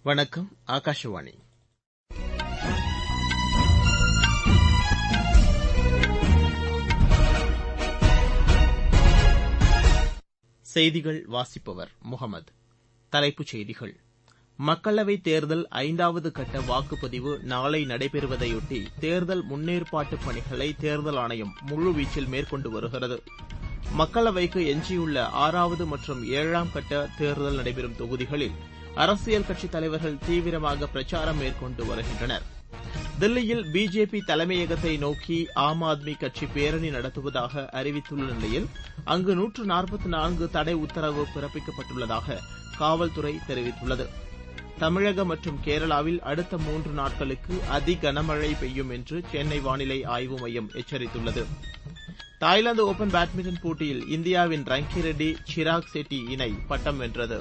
வணக்கம் ஆகாஷவாணி செய்திகள் வாசிப்பவர் முகமது தலைப்புச் செய்திகள் மக்களவைத் தேர்தல் ஐந்தாவது கட்ட வாக்குப்பதிவு நாளை நடைபெறுவதையொட்டி தேர்தல் முன்னேற்பாட்டுப் பணிகளை தேர்தல் ஆணையம் முழுவீச்சில் மேற்கொண்டு வருகிறது மக்களவைக்கு எஞ்சியுள்ள ஆறாவது மற்றும் ஏழாம் கட்ட தேர்தல் நடைபெறும் தொகுதிகளில் அரசியல் கட்சித் தலைவர்கள் தீவிரமாக பிரச்சாரம் மேற்கொண்டு வருகின்றனர் தில்லியில் பிஜேபி தலைமையகத்தை நோக்கி ஆம் ஆத்மி கட்சி பேரணி நடத்துவதாக அறிவித்துள்ள நிலையில் அங்கு நூற்று நாற்பத்து நான்கு தடை உத்தரவு பிறப்பிக்கப்பட்டுள்ளதாக காவல்துறை தெரிவித்துள்ளது தமிழகம் மற்றும் கேரளாவில் அடுத்த மூன்று நாட்களுக்கு அதி கனமழை பெய்யும் என்று சென்னை வானிலை ஆய்வு மையம் எச்சரித்துள்ளது தாய்லாந்து ஒபன் பேட்மிண்டன் போட்டியில் இந்தியாவின் ரங்கி ரெட்டி சிராக் செட்டி இணை பட்டம் வென்றது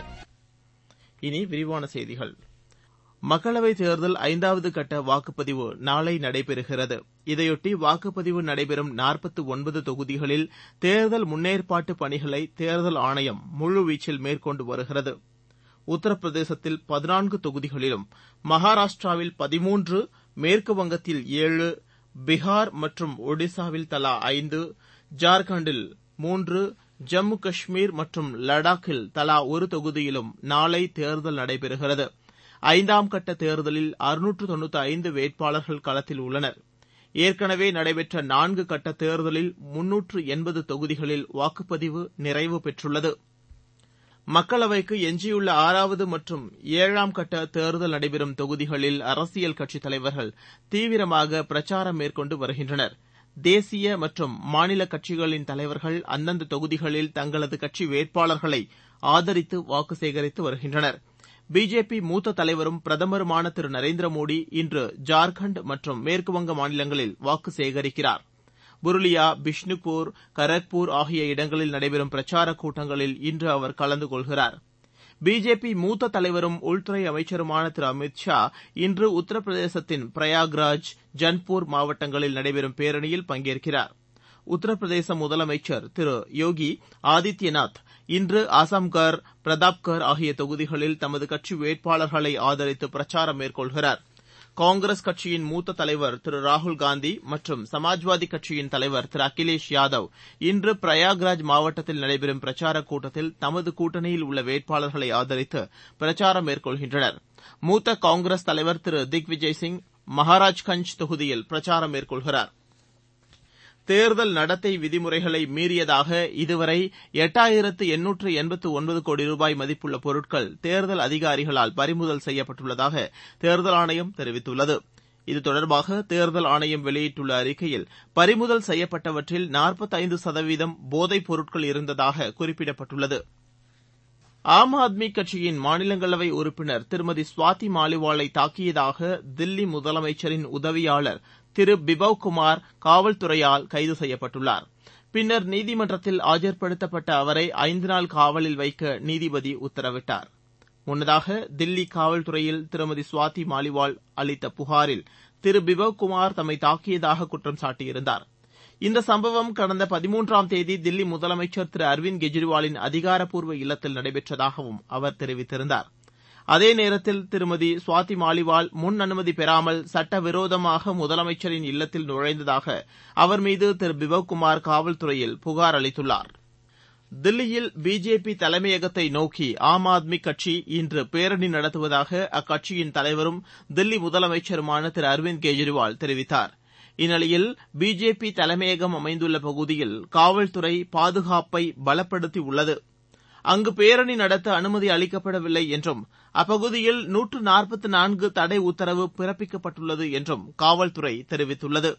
இனி விரிவான செய்திகள் மக்களவைத் தேர்தல் ஐந்தாவது கட்ட வாக்குப்பதிவு நாளை நடைபெறுகிறது இதையொட்டி வாக்குப்பதிவு நடைபெறும் நாற்பத்து ஒன்பது தொகுதிகளில் தேர்தல் முன்னேற்பாட்டுப் பணிகளை தேர்தல் ஆணையம் முழுவீச்சில் மேற்கொண்டு வருகிறது உத்தரப்பிரதேசத்தில் பதினான்கு தொகுதிகளிலும் மகாராஷ்டிராவில் பதிமூன்று மேற்குவங்கத்தில் ஏழு பீகார் மற்றும் ஒடிசாவில் தலா ஐந்து ஜார்க்கண்டில் மூன்று ஜம்மு காஷ்மீர் மற்றும் லடாக்கில் தலா ஒரு தொகுதியிலும் நாளை தேர்தல் நடைபெறுகிறது ஐந்தாம் கட்ட தேர்தலில் அறுநூற்று தொண்ணூத்தி ஐந்து வேட்பாளர்கள் களத்தில் உள்ளனர் ஏற்கனவே நடைபெற்ற நான்கு கட்ட தேர்தலில் முன்னூற்று எண்பது தொகுதிகளில் வாக்குப்பதிவு நிறைவு பெற்றுள்ளது மக்களவைக்கு எஞ்சியுள்ள ஆறாவது மற்றும் ஏழாம் கட்ட தேர்தல் நடைபெறும் தொகுதிகளில் அரசியல் கட்சித் தலைவர்கள் தீவிரமாக பிரச்சாரம் மேற்கொண்டு வருகின்றனர் தேசிய மற்றும் மாநில கட்சிகளின் தலைவர்கள் அந்தந்த தொகுதிகளில் தங்களது கட்சி வேட்பாளர்களை ஆதரித்து வாக்கு சேகரித்து வருகின்றனர் பிஜேபி மூத்த தலைவரும் பிரதமருமான திரு நரேந்திர மோடி இன்று ஜார்க்கண்ட் மற்றும் மேற்குவங்க மாநிலங்களில் வாக்கு சேகரிக்கிறார் புருலியா பிஷ்ணுபூர் கரக்பூர் ஆகிய இடங்களில் நடைபெறும் பிரச்சாரக் கூட்டங்களில் இன்று அவர் கலந்து கொள்கிறார் பிஜேபி மூத்த தலைவரும் உள்துறை அமைச்சருமான திரு அமித் ஷா இன்று உத்தரப்பிரதேசத்தின் பிரயாக்ராஜ் ஜன்பூர் மாவட்டங்களில் நடைபெறும் பேரணியில் பங்கேற்கிறார் உத்தரப்பிரதேச முதலமைச்சர் திரு யோகி ஆதித்யநாத் இன்று ஆசம்கர் பிரதாப்கர் ஆகிய தொகுதிகளில் தமது கட்சி வேட்பாளர்களை ஆதரித்து பிரச்சாரம் மேற்கொள்கிறார் காங்கிரஸ் கட்சியின் மூத்த தலைவர் திரு ராகுல்காந்தி மற்றும் சமாஜ்வாதி கட்சியின் தலைவர் திரு அகிலேஷ் யாதவ் இன்று பிரயாக்ராஜ் மாவட்டத்தில் நடைபெறும் பிரச்சாரக் கூட்டத்தில் தமது கூட்டணியில் உள்ள வேட்பாளர்களை ஆதரித்து பிரச்சாரம் மேற்கொள்கின்றனர் மூத்த காங்கிரஸ் தலைவர் திரு திக்விஜய் சிங் மகாராஜ்கஞ்ச் தொகுதியில் பிரச்சாரம் மேற்கொள்கிறார் தேர்தல் நடத்தை விதிமுறைகளை மீறியதாக இதுவரை எட்டாயிரத்து எண்ணூற்று எண்பத்து ஒன்பது கோடி ரூபாய் மதிப்புள்ள பொருட்கள் தேர்தல் அதிகாரிகளால் பறிமுதல் செய்யப்பட்டுள்ளதாக தேர்தல் ஆணையம் தெரிவித்துள்ளது இது தொடர்பாக தேர்தல் ஆணையம் வெளியிட்டுள்ள அறிக்கையில் பறிமுதல் செய்யப்பட்டவற்றில் நாற்பத்தைந்து சதவீதம் போதைப் பொருட்கள் இருந்ததாக குறிப்பிடப்பட்டுள்ளது ஆம் ஆத்மி கட்சியின் மாநிலங்களவை உறுப்பினர் திருமதி சுவாதி மாலிவாலை தாக்கியதாக தில்லி முதலமைச்சரின் உதவியாளர் திரு பிபவ் குமார் காவல்துறையால் கைது செய்யப்பட்டுள்ளார் பின்னர் நீதிமன்றத்தில் ஆஜர்படுத்தப்பட்ட அவரை ஐந்து நாள் காவலில் வைக்க நீதிபதி உத்தரவிட்டார் முன்னதாக தில்லி காவல்துறையில் திருமதி சுவாதி மாலிவால் அளித்த புகாரில் திரு பிபவ் குமார் தம்மை தாக்கியதாக குற்றம் சாட்டியிருந்தார் இந்த சம்பவம் கடந்த பதிமூன்றாம் தேதி தில்லி முதலமைச்சர் திரு அரவிந்த் கெஜ்ரிவாலின் அதிகாரப்பூர்வ இல்லத்தில் நடைபெற்றதாகவும் அவர் தெரிவித்திருந்தார் அதே நேரத்தில் திருமதி சுவாதி மாலிவால் முன் அனுமதி பெறாமல் சட்டவிரோதமாக முதலமைச்சரின் இல்லத்தில் நுழைந்ததாக அவர் மீது திரு பிபவ் குமார் காவல்துறையில் புகார் அளித்துள்ளார் தில்லியில் பிஜேபி தலைமையகத்தை நோக்கி ஆம் ஆத்மி கட்சி இன்று பேரணி நடத்துவதாக அக்கட்சியின் தலைவரும் தில்லி முதலமைச்சருமான திரு அரவிந்த் கெஜ்ரிவால் தெரிவித்தார் இந்நிலையில் பிஜேபி தலைமையகம் அமைந்துள்ள பகுதியில் காவல்துறை பாதுகாப்பை பலப்படுத்தியுள்ளது அங்கு பேரணி நடத்த அனுமதி அளிக்கப்படவில்லை என்றும் அப்பகுதியில் நூற்று நாற்பத்து நான்கு தடை உத்தரவு பிறப்பிக்கப்பட்டுள்ளது என்றும் காவல்துறை தெரிவித்துள்ளது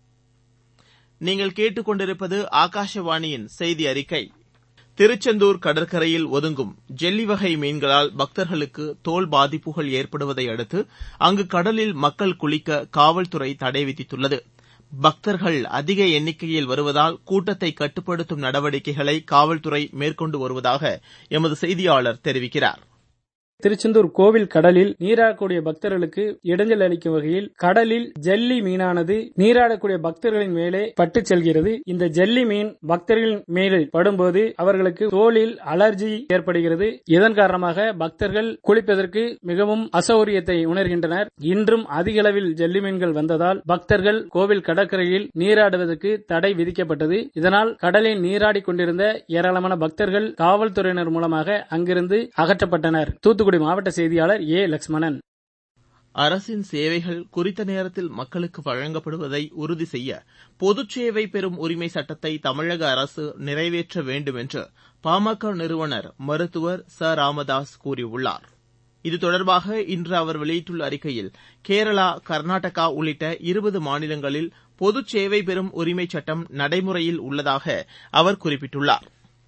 நீங்கள் கேட்டுக்கொண்டிருப்பது ஆகாஷவாணியின் செய்தி அறிக்கை திருச்செந்தூர் கடற்கரையில் ஒதுங்கும் ஜெல்லி வகை மீன்களால் பக்தர்களுக்கு தோல் பாதிப்புகள் ஏற்படுவதை அடுத்து அங்கு கடலில் மக்கள் குளிக்க காவல்துறை தடை விதித்துள்ளது பக்தர்கள் அதிக எண்ணிக்கையில் வருவதால் கூட்டத்தை கட்டுப்படுத்தும் நடவடிக்கைகளை காவல்துறை மேற்கொண்டு வருவதாக எமது செய்தியாளர் தெரிவிக்கிறார் திருச்செந்தூர் கோவில் கடலில் நீராடக்கூடிய பக்தர்களுக்கு இடைஞ்சல் அளிக்கும் வகையில் கடலில் ஜல்லி மீனானது நீராடக்கூடிய பக்தர்களின் மேலே பட்டுச் செல்கிறது இந்த ஜல்லி மீன் பக்தர்களின் மேலே படும்போது அவர்களுக்கு தோலில் அலர்ஜி ஏற்படுகிறது இதன் காரணமாக பக்தர்கள் குளிப்பதற்கு மிகவும் அசௌரியத்தை உணர்கின்றனர் இன்றும் அதிக அளவில் ஜல்லி மீன்கள் வந்ததால் பக்தர்கள் கோவில் கடற்கரையில் நீராடுவதற்கு தடை விதிக்கப்பட்டது இதனால் கடலில் நீராடிக் கொண்டிருந்த ஏராளமான பக்தர்கள் காவல்துறையினர் மூலமாக அங்கிருந்து அகற்றப்பட்டனர் தூத்துக்குடி மாவட்ட செய்தியாளர் ஏ லட்சுமணன் அரசின் சேவைகள் குறித்த நேரத்தில் மக்களுக்கு வழங்கப்படுவதை உறுதி செய்ய பொதுச் சேவை பெறும் உரிமை சட்டத்தை தமிழக அரசு நிறைவேற்ற வேண்டும் என்று பாமக நிறுவனர் மருத்துவர் ச ராமதாஸ் கூறியுள்ளார் இது தொடர்பாக இன்று அவர் வெளியிட்டுள்ள அறிக்கையில் கேரளா கர்நாடகா உள்ளிட்ட இருபது மாநிலங்களில் பொதுச் சேவை பெறும் உரிமை சட்டம் நடைமுறையில் உள்ளதாக அவர் குறிப்பிட்டுள்ளார்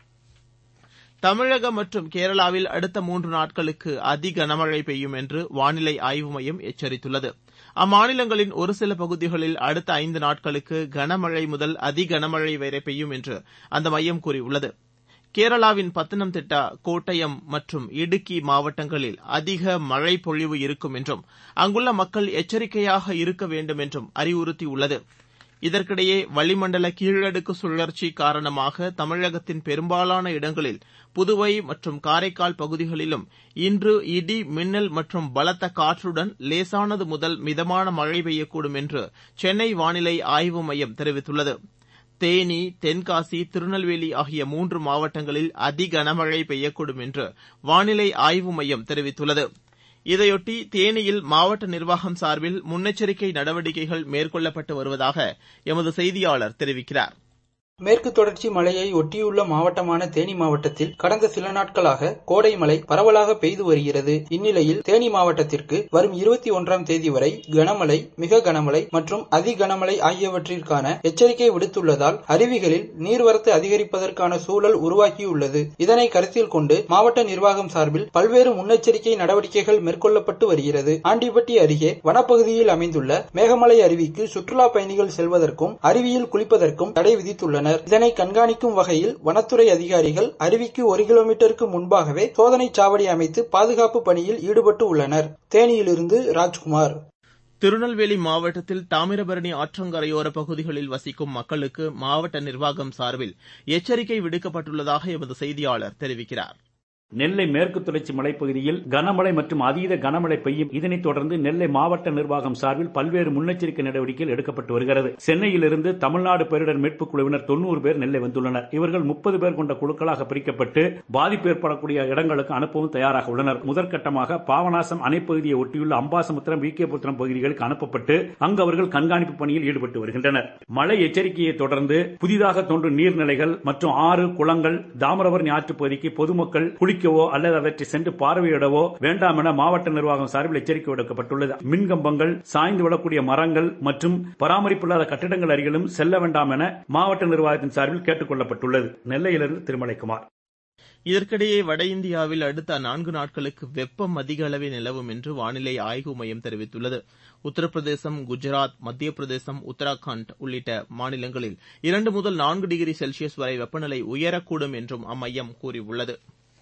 தமிழகம் மற்றும் கேரளாவில் அடுத்த மூன்று நாட்களுக்கு அதி கனமழை பெய்யும் என்று வானிலை ஆய்வு மையம் எச்சரித்துள்ளது அம்மாநிலங்களின் ஒரு சில பகுதிகளில் அடுத்த ஐந்து நாட்களுக்கு கனமழை முதல் அதி கனமழை வரை பெய்யும் என்று அந்த மையம் கூறியுள்ளது கேரளாவின் பத்தனம்திட்டா கோட்டயம் மற்றும் இடுக்கி மாவட்டங்களில் அதிக மழை பொழிவு இருக்கும் என்றும் அங்குள்ள மக்கள் எச்சரிக்கையாக இருக்க வேண்டும் என்றும் அறிவுறுத்தியுள்ளது இதற்கிடையே வளிமண்டல கீழடுக்கு சுழற்சி காரணமாக தமிழகத்தின் பெரும்பாலான இடங்களில் புதுவை மற்றும் காரைக்கால் பகுதிகளிலும் இன்று இடி மின்னல் மற்றும் பலத்த காற்றுடன் லேசானது முதல் மிதமான மழை பெய்யக்கூடும் என்று சென்னை வானிலை ஆய்வு மையம் தெரிவித்துள்ளது தேனி தென்காசி திருநெல்வேலி ஆகிய மூன்று மாவட்டங்களில் அதி கனமழை பெய்யக்கூடும் என்று வானிலை ஆய்வு மையம் தெரிவித்துள்ளது இதையொட்டி தேனியில் மாவட்ட நிர்வாகம் சார்பில் முன்னெச்சரிக்கை நடவடிக்கைகள் மேற்கொள்ளப்பட்டு வருவதாக எமது செய்தியாளர் தெரிவிக்கிறார் மேற்கு தொடர்ச்சி மலையை ஒட்டியுள்ள மாவட்டமான தேனி மாவட்டத்தில் கடந்த சில நாட்களாக கோடை மழை பரவலாக பெய்து வருகிறது இந்நிலையில் தேனி மாவட்டத்திற்கு வரும் இருபத்தி ஒன்றாம் தேதி வரை கனமழை மிக கனமழை மற்றும் அதி கனமழை ஆகியவற்றிற்கான எச்சரிக்கை விடுத்துள்ளதால் அருவிகளில் நீர்வரத்து அதிகரிப்பதற்கான சூழல் உருவாகியுள்ளது இதனை கருத்தில் கொண்டு மாவட்ட நிர்வாகம் சார்பில் பல்வேறு முன்னெச்சரிக்கை நடவடிக்கைகள் மேற்கொள்ளப்பட்டு வருகிறது ஆண்டிப்பட்டி அருகே வனப்பகுதியில் அமைந்துள்ள மேகமலை அருவிக்கு சுற்றுலா பயணிகள் செல்வதற்கும் அருவியில் குளிப்பதற்கும் தடை விதித்துள்ளனர் உள்ளனர் இதனை கண்காணிக்கும் வகையில் வனத்துறை அதிகாரிகள் அருவிக்கு ஒரு கிலோமீட்டருக்கு முன்பாகவே சோதனை சாவடி அமைத்து பாதுகாப்பு பணியில் ஈடுபட்டு உள்ளனர் தேனியிலிருந்து ராஜ்குமார் திருநெல்வேலி மாவட்டத்தில் தாமிரபரணி ஆற்றங்கரையோர பகுதிகளில் வசிக்கும் மக்களுக்கு மாவட்ட நிர்வாகம் சார்பில் எச்சரிக்கை விடுக்கப்பட்டுள்ளதாக எமது செய்தியாளர் தெரிவிக்கிறார் நெல்லை மேற்கு தொடர்ச்சி மலைப்பகுதியில் கனமழை மற்றும் அதீத கனமழை பெய்யும் இதனைத் தொடர்ந்து நெல்லை மாவட்ட நிர்வாகம் சார்பில் பல்வேறு முன்னெச்சரிக்கை நடவடிக்கைகள் எடுக்கப்பட்டு வருகிறது சென்னையிலிருந்து தமிழ்நாடு பேரிடர் மீட்புக் குழுவினர் தொண்ணூறு பேர் நெல்லை வந்துள்ளனர் இவர்கள் முப்பது பேர் கொண்ட குழுக்களாக பிரிக்கப்பட்டு பாதிப்பு ஏற்படக்கூடிய இடங்களுக்கு அனுப்பவும் தயாராக உள்ளனர் முதற்கட்டமாக பாவநாசம் அணைப்பகுதியை ஒட்டியுள்ள அம்பாசமுத்திரம் வி கே புத்திரம் பகுதிகளுக்கு அனுப்பப்பட்டு அங்கு அவர்கள் கண்காணிப்பு பணியில் ஈடுபட்டு வருகின்றனர் மழை எச்சரிக்கையை தொடர்ந்து புதிதாக தோன்றும் நீர்நிலைகள் மற்றும் ஆறு குளங்கள் தாமிரபரணி ஆற்றுப் பகுதிக்கு பொதுமக்கள் குளிக்க குளிக்கவோ அல்லது அவற்றை சென்று பார்வையிடவோ வேண்டாம் என மாவட்ட நிர்வாகம் சார்பில் எச்சரிக்கை விடுக்கப்பட்டுள்ளது மின்கம்பங்கள் சாய்ந்து விடக்கூடிய மரங்கள் மற்றும் பராமரிப்பில்லாத கட்டிடங்கள் அருகிலும் செல்ல வேண்டாம் என மாவட்ட நிர்வாகத்தின் சார்பில் கேட்டுக் கொள்ளப்பட்டுள்ளது நெல்லையிலிருந்து திருமலைக்குமார் இதற்கிடையே வட இந்தியாவில் அடுத்த நான்கு நாட்களுக்கு வெப்பம் அதிக அளவில் நிலவும் என்று வானிலை ஆய்வு மையம் தெரிவித்துள்ளது உத்தரப்பிரதேசம் குஜராத் மத்திய பிரதேசம் உத்தராகண்ட் உள்ளிட்ட மாநிலங்களில் இரண்டு முதல் நான்கு டிகிரி செல்சியஸ் வரை வெப்பநிலை உயரக்கூடும் என்றும் அம்மையம் கூறியுள்ளது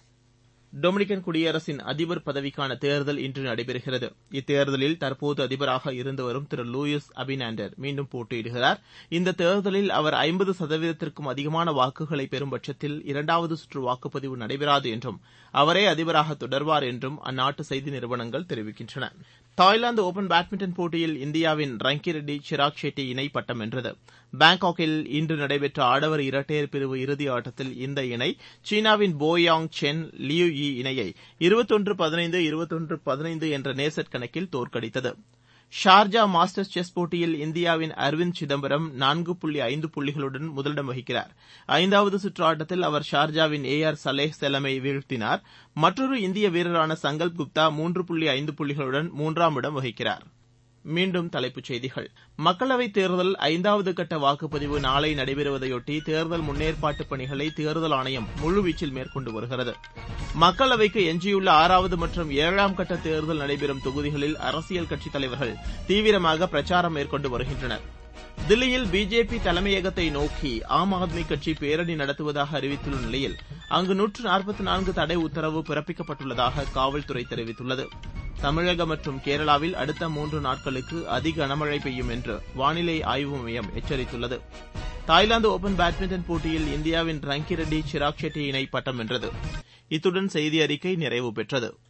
டொமினிகன் குடியரசின் அதிபர் பதவிக்கான தேர்தல் இன்று நடைபெறுகிறது இத்தேர்தலில் தற்போது அதிபராக இருந்து வரும் திரு லூயிஸ் அபினாண்டர் மீண்டும் போட்டியிடுகிறார் இந்த தேர்தலில் அவர் ஐம்பது சதவீதத்திற்கும் அதிகமான வாக்குகளை பெறும் பட்சத்தில் இரண்டாவது சுற்று வாக்குப்பதிவு நடைபெறாது என்றும் அவரே அதிபராக தொடர்வார் என்றும் அந்நாட்டு செய்தி நிறுவனங்கள் தெரிவிக்கின்றன தாய்லாந்து ஒபன் பேட்மிண்டன் போட்டியில் இந்தியாவின் ரங்கிரெட்டி சிராக் ஷெட்டி இணை பட்டம் வென்றது பாங்காக்கில் இன்று நடைபெற்ற ஆடவர் இரட்டையர் பிரிவு இறுதி ஆட்டத்தில் இந்த இணை சீனாவின் போ யாங் சென் லியூ யி இணையை இருபத்தொன்று பதினைந்து இருபத்தொன்று பதினைந்து என்ற நேர் செட் கணக்கில் தோற்கடித்தது ஷார்ஜா மாஸ்டர்ஸ் செஸ் போட்டியில் இந்தியாவின் அரவிந்த் சிதம்பரம் நான்கு புள்ளி ஐந்து புள்ளிகளுடன் முதலிடம் வகிக்கிறார் ஐந்தாவது சுற்று ஆட்டத்தில் அவர் ஷார்ஜாவின் ஏ ஆர் சலேஹ் செலமை வீழ்த்தினார் மற்றொரு இந்திய வீரரான சங்கல்ப் குப்தா மூன்று புள்ளி ஐந்து புள்ளிகளுடன் மூன்றாம் இடம் வகிக்கிறார் மீண்டும் தலைப்புச் செய்திகள் மக்களவைத் தேர்தல் ஐந்தாவது கட்ட வாக்குப்பதிவு நாளை நடைபெறுவதையொட்டி தேர்தல் முன்னேற்பாட்டு பணிகளை தேர்தல் ஆணையம் முழுவீச்சில் மேற்கொண்டு வருகிறது மக்களவைக்கு எஞ்சியுள்ள ஆறாவது மற்றும் ஏழாம் கட்ட தேர்தல் நடைபெறும் தொகுதிகளில் அரசியல் கட்சித் தலைவர்கள் தீவிரமாக பிரச்சாரம் மேற்கொண்டு வருகின்றனர் தில்லியில் பிஜேபி தலைமையகத்தை நோக்கி ஆம் ஆத்மி கட்சி பேரணி நடத்துவதாக அறிவித்துள்ள நிலையில் அங்கு நூற்று நாற்பத்தி நான்கு தடை உத்தரவு பிறப்பிக்கப்பட்டுள்ளதாக காவல்துறை தெரிவித்துள்ளது தமிழகம் மற்றும் கேரளாவில் அடுத்த மூன்று நாட்களுக்கு அதி கனமழை பெய்யும் என்று வானிலை ஆய்வு மையம் எச்சரித்துள்ளது தாய்லாந்து ஒபன் பேட்மிண்டன் போட்டியில் இந்தியாவின் ரங்கி ரெட்டி சிராக் ஷெட்டி இணை பட்டம் வென்றது இத்துடன் செய்தி அறிக்கை நிறைவு பெற்றது